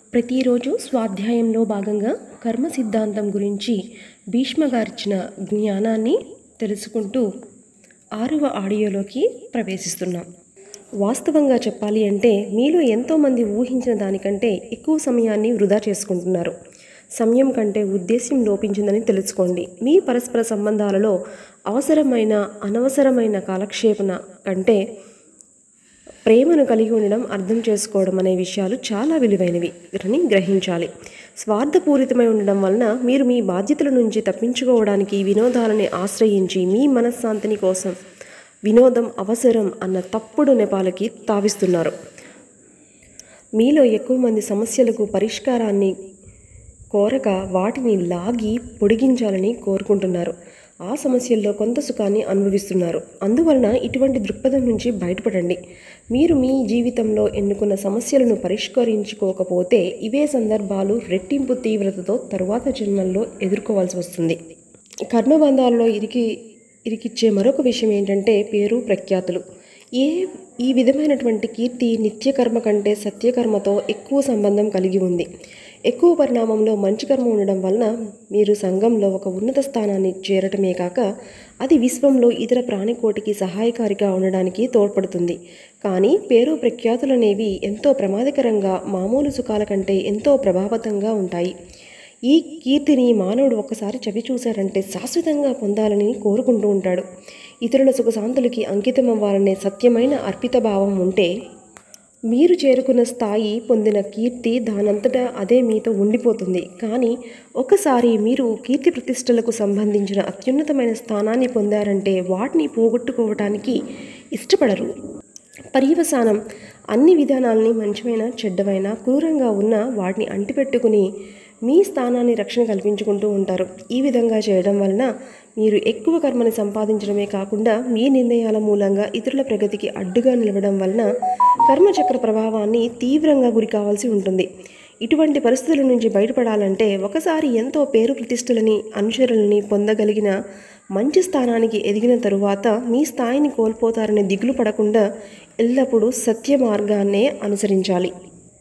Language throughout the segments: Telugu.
ప్రతిరోజు స్వాధ్యాయంలో భాగంగా కర్మ సిద్ధాంతం గురించి భీష్మ గారిచ్చిన జ్ఞానాన్ని తెలుసుకుంటూ ఆరవ ఆడియోలోకి ప్రవేశిస్తున్నాం వాస్తవంగా చెప్పాలి అంటే మీలో ఎంతోమంది ఊహించిన దానికంటే ఎక్కువ సమయాన్ని వృధా చేసుకుంటున్నారు సమయం కంటే ఉద్దేశ్యం లోపించిందని తెలుసుకోండి మీ పరస్పర సంబంధాలలో అవసరమైన అనవసరమైన కాలక్షేపణ కంటే ప్రేమను కలిగి ఉండడం అర్థం చేసుకోవడం అనే విషయాలు చాలా విలువైనవి అని గ్రహించాలి స్వార్థపూరితమై ఉండడం వలన మీరు మీ బాధ్యతల నుంచి తప్పించుకోవడానికి వినోదాలని ఆశ్రయించి మీ మనశ్శాంతిని కోసం వినోదం అవసరం అన్న తప్పుడు నెపాలకి తావిస్తున్నారు మీలో ఎక్కువ మంది సమస్యలకు పరిష్కారాన్ని కోరక వాటిని లాగి పొడిగించాలని కోరుకుంటున్నారు ఆ సమస్యల్లో కొంత సుఖాన్ని అనుభవిస్తున్నారు అందువలన ఇటువంటి దృక్పథం నుంచి బయటపడండి మీరు మీ జీవితంలో ఎన్నుకున్న సమస్యలను పరిష్కరించుకోకపోతే ఇవే సందర్భాలు రెట్టింపు తీవ్రతతో తరువాత జన్మల్లో ఎదుర్కోవాల్సి వస్తుంది కర్మబంధాలలో ఇరికి ఇరికిచ్చే మరొక విషయం ఏంటంటే పేరు ప్రఖ్యాతులు ఏ ఈ విధమైనటువంటి కీర్తి నిత్యకర్మ కంటే సత్యకర్మతో ఎక్కువ సంబంధం కలిగి ఉంది ఎక్కువ పరిణామంలో మంచి కర్మ ఉండడం వలన మీరు సంఘంలో ఒక ఉన్నత స్థానాన్ని చేరటమే కాక అది విశ్వంలో ఇతర ప్రాణికోటికి సహాయకారిగా ఉండడానికి తోడ్పడుతుంది కానీ పేరు ప్రఖ్యాతులు అనేవి ఎంతో ప్రమాదకరంగా మామూలు సుఖాల కంటే ఎంతో ప్రభావతంగా ఉంటాయి ఈ కీర్తిని మానవుడు ఒక్కసారి చవి చూశారంటే శాశ్వతంగా పొందాలని కోరుకుంటూ ఉంటాడు ఇతరుల సుఖశాంతులకి అంకితం అవ్వాలనే సత్యమైన అర్పిత భావం ఉంటే మీరు చేరుకున్న స్థాయి పొందిన కీర్తి దానంతటా అదే మీతో ఉండిపోతుంది కానీ ఒకసారి మీరు కీర్తి ప్రతిష్టలకు సంబంధించిన అత్యున్నతమైన స్థానాన్ని పొందారంటే వాటిని పోగొట్టుకోవటానికి ఇష్టపడరు పర్యవసానం అన్ని విధానాలని మంచివైన చెడ్డవైన క్రూరంగా ఉన్న వాటిని అంటిపెట్టుకుని మీ స్థానాన్ని రక్షణ కల్పించుకుంటూ ఉంటారు ఈ విధంగా చేయడం వలన మీరు ఎక్కువ కర్మని సంపాదించడమే కాకుండా మీ నిర్ణయాల మూలంగా ఇతరుల ప్రగతికి అడ్డుగా నిలవడం వలన కర్మచక్ర ప్రభావాన్ని తీవ్రంగా గురి కావాల్సి ఉంటుంది ఇటువంటి పరిస్థితుల నుంచి బయటపడాలంటే ఒకసారి ఎంతో పేరు ప్రతిష్టలని అనుచరులని పొందగలిగిన మంచి స్థానానికి ఎదిగిన తరువాత మీ స్థాయిని కోల్పోతారనే దిగులు పడకుండా ఎల్లప్పుడూ సత్య మార్గాన్నే అనుసరించాలి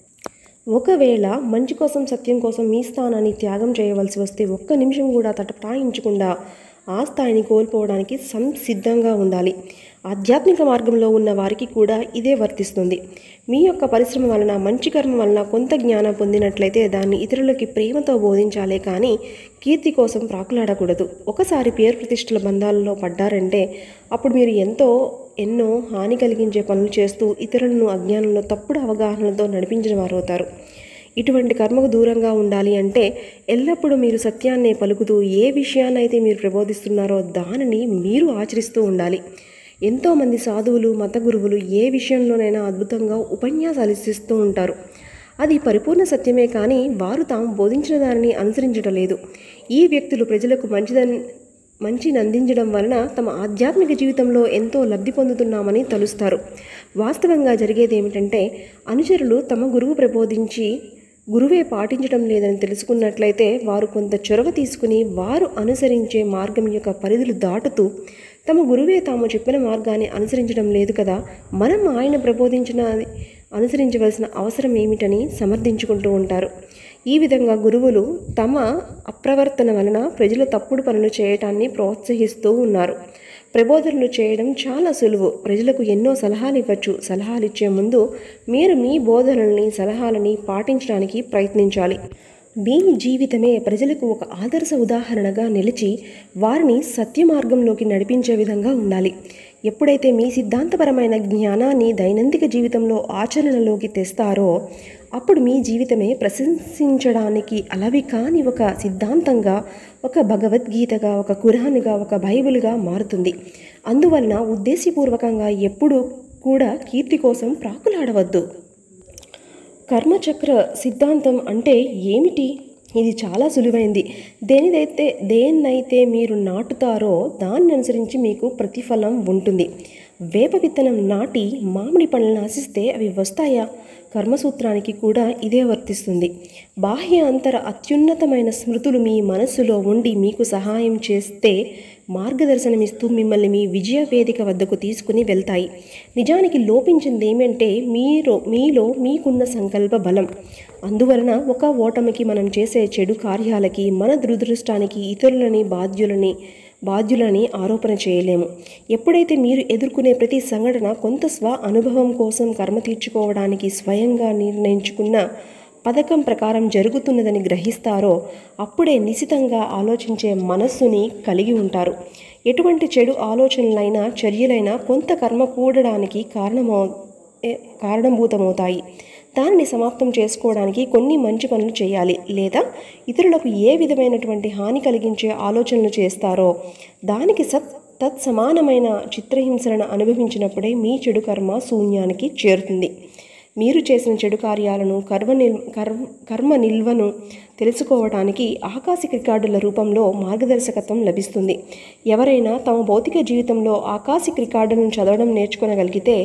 ఒకవేళ మంచి కోసం సత్యం కోసం మీ స్థానాన్ని త్యాగం చేయవలసి వస్తే ఒక్క నిమిషం కూడా తటపాయించకుండా ఆ స్థాయిని కోల్పోవడానికి సంసిద్ధంగా ఉండాలి ఆధ్యాత్మిక మార్గంలో ఉన్న వారికి కూడా ఇదే వర్తిస్తుంది మీ యొక్క పరిశ్రమ వలన మంచి కర్మ వలన కొంత జ్ఞానం పొందినట్లయితే దాన్ని ఇతరులకి ప్రేమతో బోధించాలే కానీ కీర్తి కోసం ప్రాకులాడకూడదు ఒకసారి పేరు ప్రతిష్టల బంధాలలో పడ్డారంటే అప్పుడు మీరు ఎంతో ఎన్నో హాని కలిగించే పనులు చేస్తూ ఇతరులను అజ్ఞానంలో తప్పుడు అవగాహనలతో నడిపించిన వారు అవుతారు ఇటువంటి కర్మకు దూరంగా ఉండాలి అంటే ఎల్లప్పుడూ మీరు సత్యాన్నే పలుకుతూ ఏ విషయాన్నైతే మీరు ప్రబోధిస్తున్నారో దానిని మీరు ఆచరిస్తూ ఉండాలి ఎంతోమంది సాధువులు మత గురువులు ఏ విషయంలోనైనా అద్భుతంగా ఉపన్యాసాలు ఇస్తూ ఉంటారు అది పరిపూర్ణ సత్యమే కానీ వారు తాము బోధించిన దానిని అనుసరించడం లేదు ఈ వ్యక్తులు ప్రజలకు మంచిదని మంచిని అందించడం వలన తమ ఆధ్యాత్మిక జీవితంలో ఎంతో లబ్ధి పొందుతున్నామని తలుస్తారు వాస్తవంగా జరిగేది ఏమిటంటే అనుచరులు తమ గురువు ప్రబోధించి గురువే పాటించడం లేదని తెలుసుకున్నట్లయితే వారు కొంత చొరవ తీసుకుని వారు అనుసరించే మార్గం యొక్క పరిధులు దాటుతూ తమ గురువే తాము చెప్పిన మార్గాన్ని అనుసరించడం లేదు కదా మనం ఆయన ప్రబోధించిన అనుసరించవలసిన అవసరం ఏమిటని సమర్థించుకుంటూ ఉంటారు ఈ విధంగా గురువులు తమ అప్రవర్తన వలన ప్రజలు తప్పుడు పనులు చేయటాన్ని ప్రోత్సహిస్తూ ఉన్నారు ప్రబోధనలు చేయడం చాలా సులువు ప్రజలకు ఎన్నో సలహాలు ఇవ్వచ్చు సలహాలు ఇచ్చే ముందు మీరు మీ బోధనల్ని సలహాలని పాటించడానికి ప్రయత్నించాలి మీ జీవితమే ప్రజలకు ఒక ఆదర్శ ఉదాహరణగా నిలిచి వారిని సత్య మార్గంలోకి నడిపించే విధంగా ఉండాలి ఎప్పుడైతే మీ సిద్ధాంతపరమైన జ్ఞానాన్ని దైనందిక జీవితంలో ఆచరణలోకి తెస్తారో అప్పుడు మీ జీవితమే ప్రశంసించడానికి అలవి కాని ఒక సిద్ధాంతంగా ఒక భగవద్గీతగా ఒక కురాన్గా ఒక బైబిల్గా మారుతుంది అందువలన ఉద్దేశపూర్వకంగా ఎప్పుడూ కూడా కీర్తి కోసం ప్రాకులాడవద్దు కర్మచక్ర సిద్ధాంతం అంటే ఏమిటి ఇది చాలా సులువైంది దేనిదైతే దేన్నైతే మీరు నాటుతారో దాన్ని అనుసరించి మీకు ప్రతిఫలం ఉంటుంది వేప విత్తనం నాటి మామిడి పండ్లను ఆశిస్తే అవి వస్తాయా కర్మసూత్రానికి కూడా ఇదే వర్తిస్తుంది బాహ్య అంతర అత్యున్నతమైన స్మృతులు మీ మనస్సులో ఉండి మీకు సహాయం చేస్తే మార్గదర్శనమిస్తూ మిమ్మల్ని మీ విజయ వేదిక వద్దకు తీసుకుని వెళ్తాయి నిజానికి లోపించింది ఏమంటే మీరు మీలో మీకున్న సంకల్ప బలం అందువలన ఒక ఓటమికి మనం చేసే చెడు కార్యాలకి మన దురదృష్టానికి ఇతరులని బాధ్యులని బాధ్యులని ఆరోపణ చేయలేము ఎప్పుడైతే మీరు ఎదుర్కొనే ప్రతి సంఘటన కొంత స్వ అనుభవం కోసం కర్మ తీర్చుకోవడానికి స్వయంగా నిర్ణయించుకున్న పథకం ప్రకారం జరుగుతున్నదని గ్రహిస్తారో అప్పుడే నిశితంగా ఆలోచించే మనస్సుని కలిగి ఉంటారు ఎటువంటి చెడు ఆలోచనలైనా చర్యలైనా కొంత కర్మ కూడడానికి కారణమవు ఏ- కారణభూతమవుతాయి దానిని సమాప్తం చేసుకోవడానికి కొన్ని మంచి పనులు చేయాలి లేదా ఇతరులకు ఏ విధమైనటువంటి హాని కలిగించే ఆలోచనలు చేస్తారో దానికి సత్ తత్సమానమైన చిత్రహింసలను అనుభవించినప్పుడే మీ చెడు కర్మ శూన్యానికి చేరుతుంది మీరు చేసిన చెడు కార్యాలను కర్మ నిల్ కర్మ కర్మ నిల్వను తెలుసుకోవడానికి ఆకాశిక రికార్డుల రూపంలో మార్గదర్శకత్వం లభిస్తుంది ఎవరైనా తమ భౌతిక జీవితంలో ఆకాశిక రికార్డులను చదవడం నేర్చుకోగలిగితే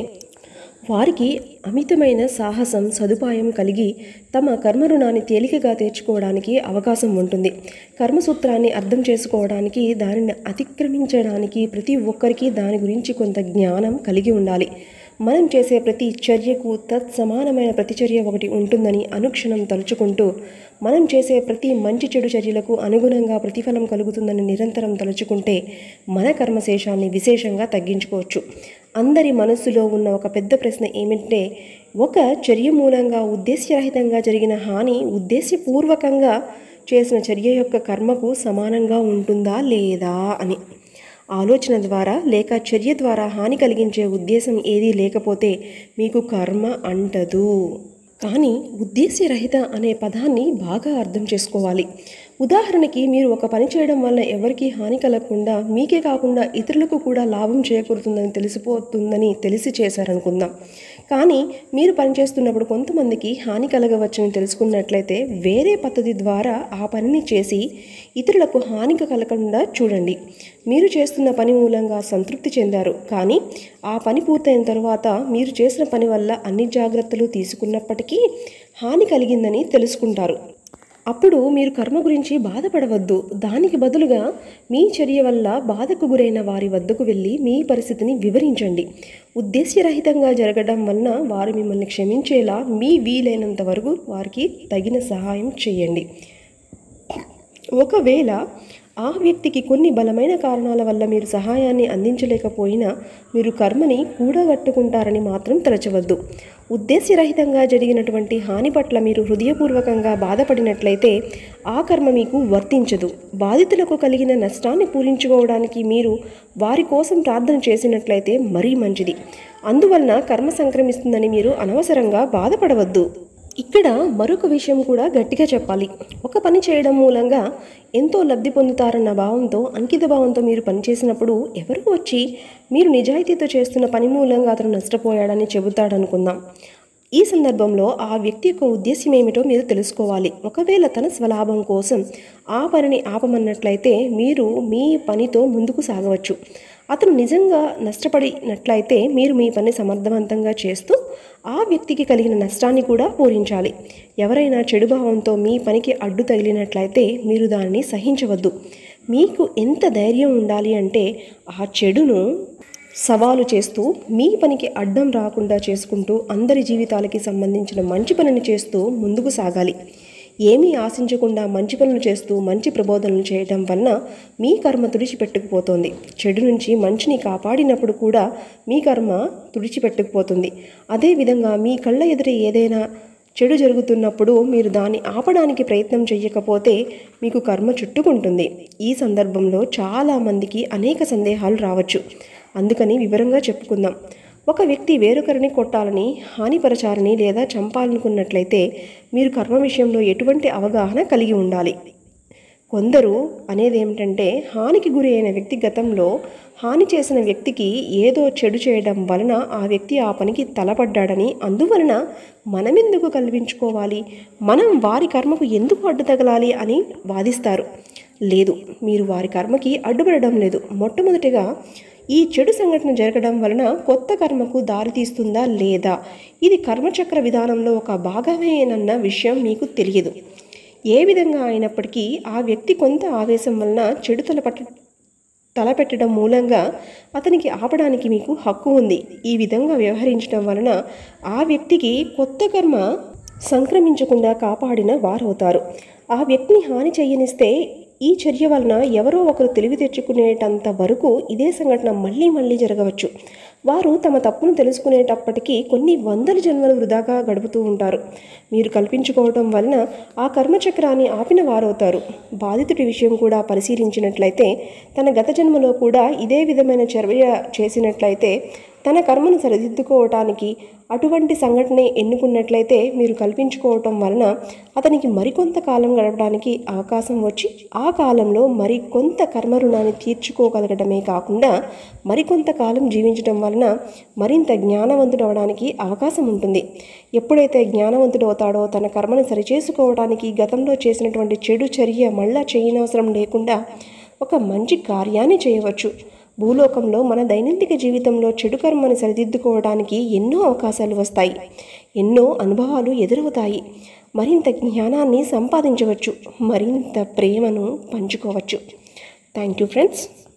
వారికి అమితమైన సాహసం సదుపాయం కలిగి తమ కర్మ రుణాన్ని తేలికగా తీర్చుకోవడానికి అవకాశం ఉంటుంది కర్మసూత్రాన్ని అర్థం చేసుకోవడానికి దానిని అతిక్రమించడానికి ప్రతి ఒక్కరికి దాని గురించి కొంత జ్ఞానం కలిగి ఉండాలి మనం చేసే ప్రతి చర్యకు తత్సమానమైన ప్రతిచర్య ఒకటి ఉంటుందని అనుక్షణం తలుచుకుంటూ మనం చేసే ప్రతి మంచి చెడు చర్యలకు అనుగుణంగా ప్రతిఫలం కలుగుతుందని నిరంతరం తలుచుకుంటే మన కర్మశేషాన్ని విశేషంగా తగ్గించుకోవచ్చు అందరి మనస్సులో ఉన్న ఒక పెద్ద ప్రశ్న ఏమిటంటే ఒక చర్య మూలంగా ఉద్దేశ్యరహితంగా జరిగిన హాని ఉద్దేశ్యపూర్వకంగా చేసిన చర్య యొక్క కర్మకు సమానంగా ఉంటుందా లేదా అని ఆలోచన ద్వారా లేక చర్య ద్వారా హాని కలిగించే ఉద్దేశం ఏదీ లేకపోతే మీకు కర్మ అంటదు కానీ ఉద్దేశ్యరహిత అనే పదాన్ని బాగా అర్థం చేసుకోవాలి ఉదాహరణకి మీరు ఒక పని చేయడం వల్ల ఎవరికీ హాని కలగకుండా మీకే కాకుండా ఇతరులకు కూడా లాభం చేకూరుతుందని తెలిసిపోతుందని తెలిసి చేశారనుకుందాం కానీ మీరు పనిచేస్తున్నప్పుడు కొంతమందికి హాని కలగవచ్చని తెలుసుకున్నట్లయితే వేరే పద్ధతి ద్వారా ఆ పనిని చేసి ఇతరులకు హాని కలగకుండా చూడండి మీరు చేస్తున్న పని మూలంగా సంతృప్తి చెందారు కానీ ఆ పని పూర్తయిన తర్వాత మీరు చేసిన పని వల్ల అన్ని జాగ్రత్తలు తీసుకున్నప్పటికీ హాని కలిగిందని తెలుసుకుంటారు అప్పుడు మీరు కర్మ గురించి బాధపడవద్దు దానికి బదులుగా మీ చర్య వల్ల బాధకు గురైన వారి వద్దకు వెళ్ళి మీ పరిస్థితిని వివరించండి ఉద్దేశ్యరహితంగా జరగడం వలన వారు మిమ్మల్ని క్షమించేలా మీ వీలైనంత వరకు వారికి తగిన సహాయం చేయండి ఒకవేళ ఆ వ్యక్తికి కొన్ని బలమైన కారణాల వల్ల మీరు సహాయాన్ని అందించలేకపోయినా మీరు కర్మని కూడగట్టుకుంటారని మాత్రం తలచవద్దు ఉద్దేశ్యరహితంగా జరిగినటువంటి హాని పట్ల మీరు హృదయపూర్వకంగా బాధపడినట్లయితే ఆ కర్మ మీకు వర్తించదు బాధితులకు కలిగిన నష్టాన్ని పూరించుకోవడానికి మీరు వారి కోసం ప్రార్థన చేసినట్లయితే మరీ మంచిది అందువలన కర్మ సంక్రమిస్తుందని మీరు అనవసరంగా బాధపడవద్దు ఇక్కడ మరొక విషయం కూడా గట్టిగా చెప్పాలి ఒక పని చేయడం మూలంగా ఎంతో లబ్ధి పొందుతారన్న భావంతో అంకిత భావంతో మీరు పనిచేసినప్పుడు ఎవరు వచ్చి మీరు నిజాయితీతో చేస్తున్న పని మూలంగా అతను నష్టపోయాడని చెబుతాడనుకుందాం ఈ సందర్భంలో ఆ వ్యక్తి యొక్క ఉద్దేశ్యం ఏమిటో మీరు తెలుసుకోవాలి ఒకవేళ తన స్వలాభం కోసం ఆ పనిని ఆపమన్నట్లయితే మీరు మీ పనితో ముందుకు సాగవచ్చు అతను నిజంగా నష్టపడినట్లయితే మీరు మీ పని సమర్థవంతంగా చేస్తూ ఆ వ్యక్తికి కలిగిన నష్టాన్ని కూడా పూరించాలి ఎవరైనా చెడు భావంతో మీ పనికి అడ్డు తగిలినట్లయితే మీరు దానిని సహించవద్దు మీకు ఎంత ధైర్యం ఉండాలి అంటే ఆ చెడును సవాలు చేస్తూ మీ పనికి అడ్డం రాకుండా చేసుకుంటూ అందరి జీవితాలకి సంబంధించిన మంచి పనిని చేస్తూ ముందుకు సాగాలి ఏమీ ఆశించకుండా మంచి పనులు చేస్తూ మంచి ప్రబోధనలు చేయడం వలన మీ కర్మ తుడిచిపెట్టుకుపోతుంది చెడు నుంచి మంచిని కాపాడినప్పుడు కూడా మీ కర్మ తుడిచిపెట్టుకుపోతుంది అదేవిధంగా మీ కళ్ళ ఎదుట ఏదైనా చెడు జరుగుతున్నప్పుడు మీరు దాన్ని ఆపడానికి ప్రయత్నం చేయకపోతే మీకు కర్మ చుట్టుకుంటుంది ఈ సందర్భంలో చాలామందికి అనేక సందేహాలు రావచ్చు అందుకని వివరంగా చెప్పుకుందాం ఒక వ్యక్తి వేరొకరిని కొట్టాలని హానిపరచాలని లేదా చంపాలనుకున్నట్లయితే మీరు కర్మ విషయంలో ఎటువంటి అవగాహన కలిగి ఉండాలి కొందరు అనేది ఏమిటంటే హానికి గురి అయిన వ్యక్తి గతంలో హాని చేసిన వ్యక్తికి ఏదో చెడు చేయడం వలన ఆ వ్యక్తి ఆ పనికి తలపడ్డాడని అందువలన మనమెందుకు కల్పించుకోవాలి మనం వారి కర్మకు ఎందుకు అడ్డు తగలాలి అని వాదిస్తారు లేదు మీరు వారి కర్మకి అడ్డుపడడం లేదు మొట్టమొదటిగా ఈ చెడు సంఘటన జరగడం వలన కొత్త కర్మకు దారితీస్తుందా లేదా ఇది కర్మచక్ర విధానంలో ఒక భాగమేనన్న విషయం మీకు తెలియదు ఏ విధంగా అయినప్పటికీ ఆ వ్యక్తి కొంత ఆవేశం వలన చెడు తలపట్ట తలపెట్టడం మూలంగా అతనికి ఆపడానికి మీకు హక్కు ఉంది ఈ విధంగా వ్యవహరించడం వలన ఆ వ్యక్తికి కొత్త కర్మ సంక్రమించకుండా కాపాడిన వారవుతారు ఆ వ్యక్తిని హాని చేయనిస్తే ఈ చర్య వలన ఎవరో ఒకరు తెలివి తెచ్చుకునేటంత వరకు ఇదే సంఘటన మళ్ళీ మళ్ళీ జరగవచ్చు వారు తమ తప్పును తెలుసుకునేటప్పటికీ కొన్ని వందల జన్మలు వృధాగా గడుపుతూ ఉంటారు మీరు కల్పించుకోవటం వలన ఆ కర్మచక్రాన్ని ఆపిన వారవుతారు బాధితుడి విషయం కూడా పరిశీలించినట్లయితే తన గత జన్మలో కూడా ఇదే విధమైన చర్య చేసినట్లయితే తన కర్మను సరిదిద్దుకోవటానికి అటువంటి సంఘటనే ఎన్నుకున్నట్లయితే మీరు కల్పించుకోవటం వలన అతనికి మరికొంత కాలం గడపడానికి అవకాశం వచ్చి ఆ కాలంలో మరికొంత కర్మ రుణాన్ని తీర్చుకోగలగడమే కాకుండా మరికొంత కాలం జీవించడం వలన మరింత జ్ఞానవంతుడు అవడానికి అవకాశం ఉంటుంది ఎప్పుడైతే జ్ఞానవంతుడు అవుతాడో తన కర్మను సరిచేసుకోవడానికి గతంలో చేసినటువంటి చెడు చర్య మళ్ళా చేయనవసరం లేకుండా ఒక మంచి కార్యాన్ని చేయవచ్చు భూలోకంలో మన దైనందిక జీవితంలో చెడు కర్మను సరిదిద్దుకోవడానికి ఎన్నో అవకాశాలు వస్తాయి ఎన్నో అనుభవాలు ఎదురవుతాయి మరింత జ్ఞానాన్ని సంపాదించవచ్చు మరింత ప్రేమను పంచుకోవచ్చు థ్యాంక్ యూ ఫ్రెండ్స్